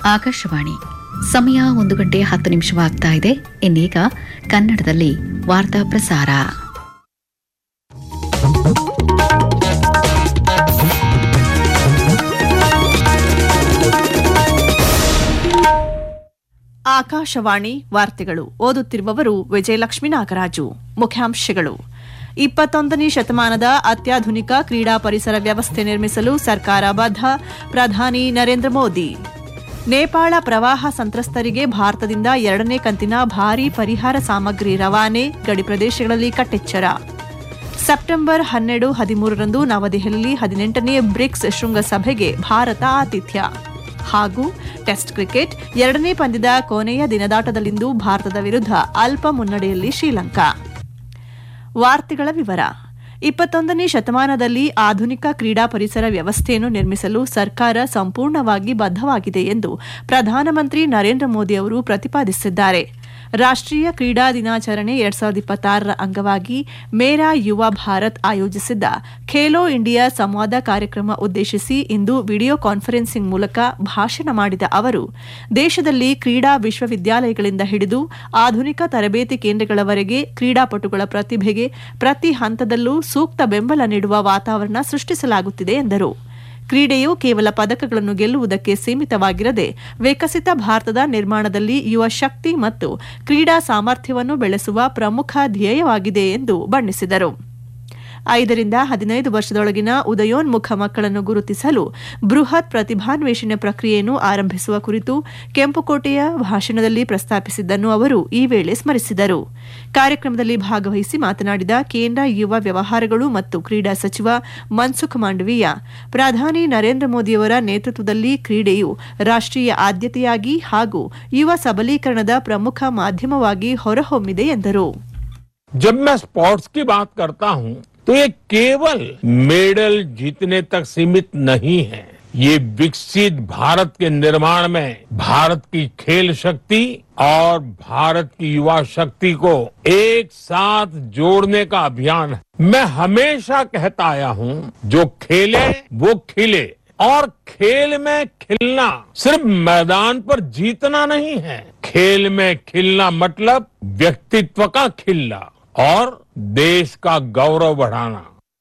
ಆಕಾಶವಾಣಿ ಸಮಯ ಒಂದು ಗಂಟೆ ಹತ್ತು ನಿಮಿಷವಾಗ್ತಾ ಇದೆ ಇನ್ನೀಗ ಕನ್ನಡದಲ್ಲಿ ವಾರ್ತಾ ಪ್ರಸಾರ ಆಕಾಶವಾಣಿ ವಾರ್ತೆಗಳು ಓದುತ್ತಿರುವವರು ವಿಜಯಲಕ್ಷ್ಮಿ ನಾಗರಾಜು ಮುಖ್ಯಾಂಶಗಳು ಇಪ್ಪತ್ತೊಂದನೇ ಶತಮಾನದ ಅತ್ಯಾಧುನಿಕ ಕ್ರೀಡಾ ಪರಿಸರ ವ್ಯವಸ್ಥೆ ನಿರ್ಮಿಸಲು ಸರ್ಕಾರ ಬದ್ಧ ಪ್ರಧಾನಿ ನರೇಂದ್ರ ಮೋದಿ ನೇಪಾಳ ಪ್ರವಾಹ ಸಂತ್ರಸ್ತರಿಗೆ ಭಾರತದಿಂದ ಎರಡನೇ ಕಂತಿನ ಭಾರೀ ಪರಿಹಾರ ಸಾಮಗ್ರಿ ರವಾನೆ ಗಡಿ ಪ್ರದೇಶಗಳಲ್ಲಿ ಕಟ್ಟೆಚ್ಚರ ಸೆಪ್ಟೆಂಬರ್ ಹನ್ನೆರಡು ಹದಿಮೂರರಂದು ನವದೆಹಲಿಯಲ್ಲಿ ಹದಿನೆಂಟನೇ ಬ್ರಿಕ್ಸ್ ಶೃಂಗಸಭೆಗೆ ಭಾರತ ಆತಿಥ್ಯ ಹಾಗೂ ಟೆಸ್ಟ್ ಕ್ರಿಕೆಟ್ ಎರಡನೇ ಪಂದ್ಯದ ಕೊನೆಯ ದಿನದಾಟದಲ್ಲಿಂದು ಭಾರತದ ವಿರುದ್ಧ ಅಲ್ಪ ಮುನ್ನಡೆಯಲ್ಲಿ ಶ್ರೀಲಂಕಾ ವಾರ್ತೆಗಳ ವಿವರ ಇಪ್ಪತ್ತೊಂದನೇ ಶತಮಾನದಲ್ಲಿ ಆಧುನಿಕ ಕ್ರೀಡಾ ಪರಿಸರ ವ್ಯವಸ್ಥೆಯನ್ನು ನಿರ್ಮಿಸಲು ಸರ್ಕಾರ ಸಂಪೂರ್ಣವಾಗಿ ಬದ್ಧವಾಗಿದೆ ಎಂದು ಪ್ರಧಾನಮಂತ್ರಿ ನರೇಂದ್ರ ಮೋದಿ ಅವರು ಪ್ರತಿಪಾದಿಸಿದ್ದಾರೆ ರಾಷ್ಟ್ರೀಯ ಕ್ರೀಡಾ ದಿನಾಚರಣೆ ಎರಡ್ ಸಾವಿರದ ಇಪ್ಪತ್ತಾರರ ಅಂಗವಾಗಿ ಮೇರಾ ಯುವ ಭಾರತ್ ಆಯೋಜಿಸಿದ್ದ ಖೇಲೋ ಇಂಡಿಯಾ ಸಂವಾದ ಕಾರ್ಯಕ್ರಮ ಉದ್ದೇಶಿಸಿ ಇಂದು ವಿಡಿಯೋ ಕಾನ್ಫರೆನ್ಸಿಂಗ್ ಮೂಲಕ ಭಾಷಣ ಮಾಡಿದ ಅವರು ದೇಶದಲ್ಲಿ ಕ್ರೀಡಾ ವಿಶ್ವವಿದ್ಯಾಲಯಗಳಿಂದ ಹಿಡಿದು ಆಧುನಿಕ ತರಬೇತಿ ಕೇಂದ್ರಗಳವರೆಗೆ ಕ್ರೀಡಾಪಟುಗಳ ಪ್ರತಿಭೆಗೆ ಪ್ರತಿ ಹಂತದಲ್ಲೂ ಸೂಕ್ತ ಬೆಂಬಲ ನೀಡುವ ವಾತಾವರಣ ಸೃಷ್ಟಿಸಲಾಗುತ್ತಿದೆ ಎಂದರು ಕ್ರೀಡೆಯು ಕೇವಲ ಪದಕಗಳನ್ನು ಗೆಲ್ಲುವುದಕ್ಕೆ ಸೀಮಿತವಾಗಿರದೆ ವಿಕಸಿತ ಭಾರತದ ನಿರ್ಮಾಣದಲ್ಲಿ ಯುವ ಶಕ್ತಿ ಮತ್ತು ಕ್ರೀಡಾ ಸಾಮರ್ಥ್ಯವನ್ನು ಬೆಳೆಸುವ ಪ್ರಮುಖ ಧ್ಯೇಯವಾಗಿದೆ ಎಂದು ಬಣ್ಣಿಸಿದರು ಐದರಿಂದ ಹದಿನೈದು ವರ್ಷದೊಳಗಿನ ಉದಯೋನ್ಮುಖ ಮಕ್ಕಳನ್ನು ಗುರುತಿಸಲು ಬೃಹತ್ ಪ್ರತಿಭಾನ್ವೇಷಣೆ ಪ್ರಕ್ರಿಯೆಯನ್ನು ಆರಂಭಿಸುವ ಕುರಿತು ಕೆಂಪುಕೋಟೆಯ ಭಾಷಣದಲ್ಲಿ ಪ್ರಸ್ತಾಪಿಸಿದ್ದನ್ನು ಅವರು ಈ ವೇಳೆ ಸ್ಮರಿಸಿದರು ಕಾರ್ಯಕ್ರಮದಲ್ಲಿ ಭಾಗವಹಿಸಿ ಮಾತನಾಡಿದ ಕೇಂದ್ರ ಯುವ ವ್ಯವಹಾರಗಳು ಮತ್ತು ಕ್ರೀಡಾ ಸಚಿವ ಮನ್ಸುಖ್ ಮಾಂಡವೀಯ ಪ್ರಧಾನಿ ನರೇಂದ್ರ ಮೋದಿಯವರ ನೇತೃತ್ವದಲ್ಲಿ ಕ್ರೀಡೆಯು ರಾಷ್ಟ್ರೀಯ ಆದ್ಯತೆಯಾಗಿ ಹಾಗೂ ಯುವ ಸಬಲೀಕರಣದ ಪ್ರಮುಖ ಮಾಧ್ಯಮವಾಗಿ ಹೊರಹೊಮ್ಮಿದೆ ಎಂದರು जब मैं स्पोर्ट्स की बात करता हूं तो ये केवल मेडल जीतने तक सीमित नहीं है ये विकसित भारत के निर्माण में भारत की खेल शक्ति और भारत की युवा शक्ति को एक साथ जोड़ने का अभियान है मैं हमेशा कहता आया हूं जो खेले वो खिले और खेल में खिलना सिर्फ मैदान पर जीतना नहीं है खेल में खिलना मतलब व्यक्तित्व का खिलना और देश का गौरव बढ़ाना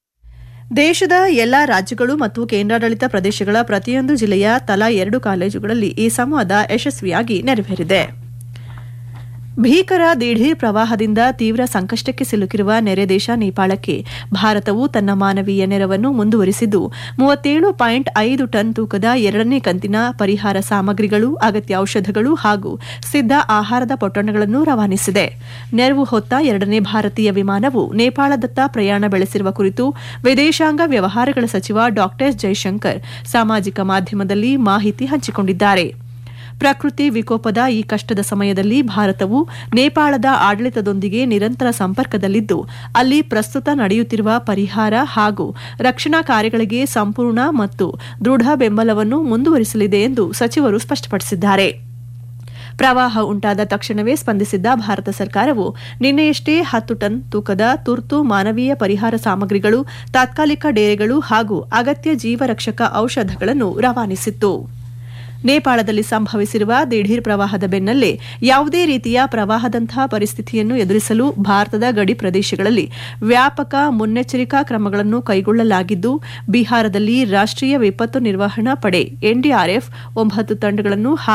ದೇಶದ ಎಲ್ಲಾ ರಾಜ್ಯಗಳು ಮತ್ತು ಕೇಂದ್ರಾಡಳಿತ ಪ್ರದೇಶಗಳ ಪ್ರತಿಯೊಂದು ಜಿಲ್ಲೆಯ ತಲಾ ಎರಡು ಕಾಲೇಜುಗಳಲ್ಲಿ ಈ ಸಂವಾದ ಯಶಸ್ವಿಯಾಗಿ ನೆರವೇರಿದೆ ಭೀಕರ ದಿಢೀರ್ ಪ್ರವಾಹದಿಂದ ತೀವ್ರ ಸಂಕಷ್ಟಕ್ಕೆ ಸಿಲುಕಿರುವ ನೆರೆ ದೇಶ ನೇಪಾಳಕ್ಕೆ ಭಾರತವು ತನ್ನ ಮಾನವೀಯ ನೆರವನ್ನು ಮುಂದುವರಿಸಿದ್ದು ಮೂವತ್ತೇಳು ಪಾಯಿಂಟ್ ಐದು ಟನ್ ತೂಕದ ಎರಡನೇ ಕಂತಿನ ಪರಿಹಾರ ಸಾಮಗ್ರಿಗಳು ಅಗತ್ಯ ಔಷಧಗಳು ಹಾಗೂ ಸಿದ್ಧ ಆಹಾರದ ಪೊಟ್ಟಣಗಳನ್ನು ರವಾನಿಸಿದೆ ನೆರವು ಹೊತ್ತ ಎರಡನೇ ಭಾರತೀಯ ವಿಮಾನವು ನೇಪಾಳದತ್ತ ಪ್ರಯಾಣ ಬೆಳೆಸಿರುವ ಕುರಿತು ವಿದೇಶಾಂಗ ವ್ಯವಹಾರಗಳ ಸಚಿವ ಡಾ ಜೈಶಂಕರ್ ಸಾಮಾಜಿಕ ಮಾಧ್ಯಮದಲ್ಲಿ ಮಾಹಿತಿ ಹಂಚಿಕೊಂಡಿದ್ದಾರೆ ಪ್ರಕೃತಿ ವಿಕೋಪದ ಈ ಕಷ್ಟದ ಸಮಯದಲ್ಲಿ ಭಾರತವು ನೇಪಾಳದ ಆಡಳಿತದೊಂದಿಗೆ ನಿರಂತರ ಸಂಪರ್ಕದಲ್ಲಿದ್ದು ಅಲ್ಲಿ ಪ್ರಸ್ತುತ ನಡೆಯುತ್ತಿರುವ ಪರಿಹಾರ ಹಾಗೂ ರಕ್ಷಣಾ ಕಾರ್ಯಗಳಿಗೆ ಸಂಪೂರ್ಣ ಮತ್ತು ದೃಢ ಬೆಂಬಲವನ್ನು ಮುಂದುವರಿಸಲಿದೆ ಎಂದು ಸಚಿವರು ಸ್ಪಷ್ಟಪಡಿಸಿದ್ದಾರೆ ಪ್ರವಾಹ ಉಂಟಾದ ತಕ್ಷಣವೇ ಸ್ಪಂದಿಸಿದ್ದ ಭಾರತ ಸರ್ಕಾರವು ನಿನ್ನೆಯಷ್ಟೇ ಹತ್ತು ಟನ್ ತೂಕದ ತುರ್ತು ಮಾನವೀಯ ಪರಿಹಾರ ಸಾಮಗ್ರಿಗಳು ತಾತ್ಕಾಲಿಕ ಡೇರೆಗಳು ಹಾಗೂ ಅಗತ್ಯ ಜೀವರಕ್ಷಕ ಔಷಧಗಳನ್ನು ರವಾನಿಸಿತ್ತು ನೇಪಾಳದಲ್ಲಿ ಸಂಭವಿಸಿರುವ ದಿಢೀರ್ ಪ್ರವಾಹದ ಬೆನ್ನಲ್ಲೇ ಯಾವುದೇ ರೀತಿಯ ಪ್ರವಾಹದಂತಹ ಪರಿಸ್ಥಿತಿಯನ್ನು ಎದುರಿಸಲು ಭಾರತದ ಗಡಿ ಪ್ರದೇಶಗಳಲ್ಲಿ ವ್ಯಾಪಕ ಮುನ್ನೆಚ್ಚರಿಕಾ ಕ್ರಮಗಳನ್ನು ಕೈಗೊಳ್ಳಲಾಗಿದ್ದು ಬಿಹಾರದಲ್ಲಿ ರಾಷ್ಟ್ರೀಯ ವಿಪತ್ತು ನಿರ್ವಹಣಾ ಪಡೆ ಎನ್ಡಿಆರ್ಎಫ್ ಒಂಬತ್ತು ತಂಡಗಳನ್ನು